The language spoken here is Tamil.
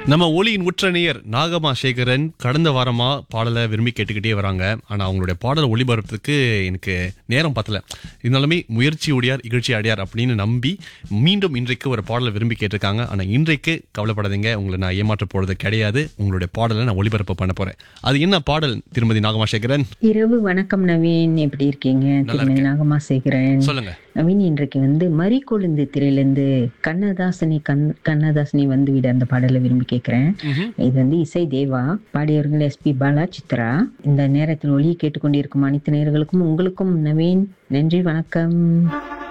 நம்ம ஒளியின் உற்றணியர் நாகமா சேகரன் கடந்த வாரமா பாடலை விரும்பி கேட்டுக்கிட்டே வராங்க ஆனா அவங்களுடைய பாடலை ஒளிபரப்புறதுக்கு எனக்கு நேரம் பத்தல இருந்தாலுமே முயற்சி உடையார் இகழ்ச்சி அடையார் அப்படின்னு நம்பி மீண்டும் இன்றைக்கு ஒரு பாடலை விரும்பி கேட்டிருக்காங்க ஆனா இன்றைக்கு கவலைப்படாதீங்க உங்களை நான் ஏமாற்ற போறது கிடையாது உங்களுடைய பாடலை நான் ஒளிபரப்பு பண்ண போறேன் அது என்ன பாடல் திருமதி நாகமா சேகரன் இரவு வணக்கம் நவீன் எப்படி இருக்கீங்க திருமதி நாகமா சேகரன் சொல்லுங்க நவீன் இன்றைக்கு வந்து மறி கொழுந்து திரையிலிருந்து கண்ணதாசனி கண் கண்ணதாசனி வந்து விட அந்த பாடலை விரும்பி கேட்கிறேன் இது வந்து இசை தேவா பாடியவர்கள் எஸ்பி பாலா சித்ரா இந்த நேரத்தில் ஒளி கேட்டுக்கொண்டிருக்கும் அனைத்து நேயர்களுக்கும் உங்களுக்கும் நவீன் நன்றி வணக்கம்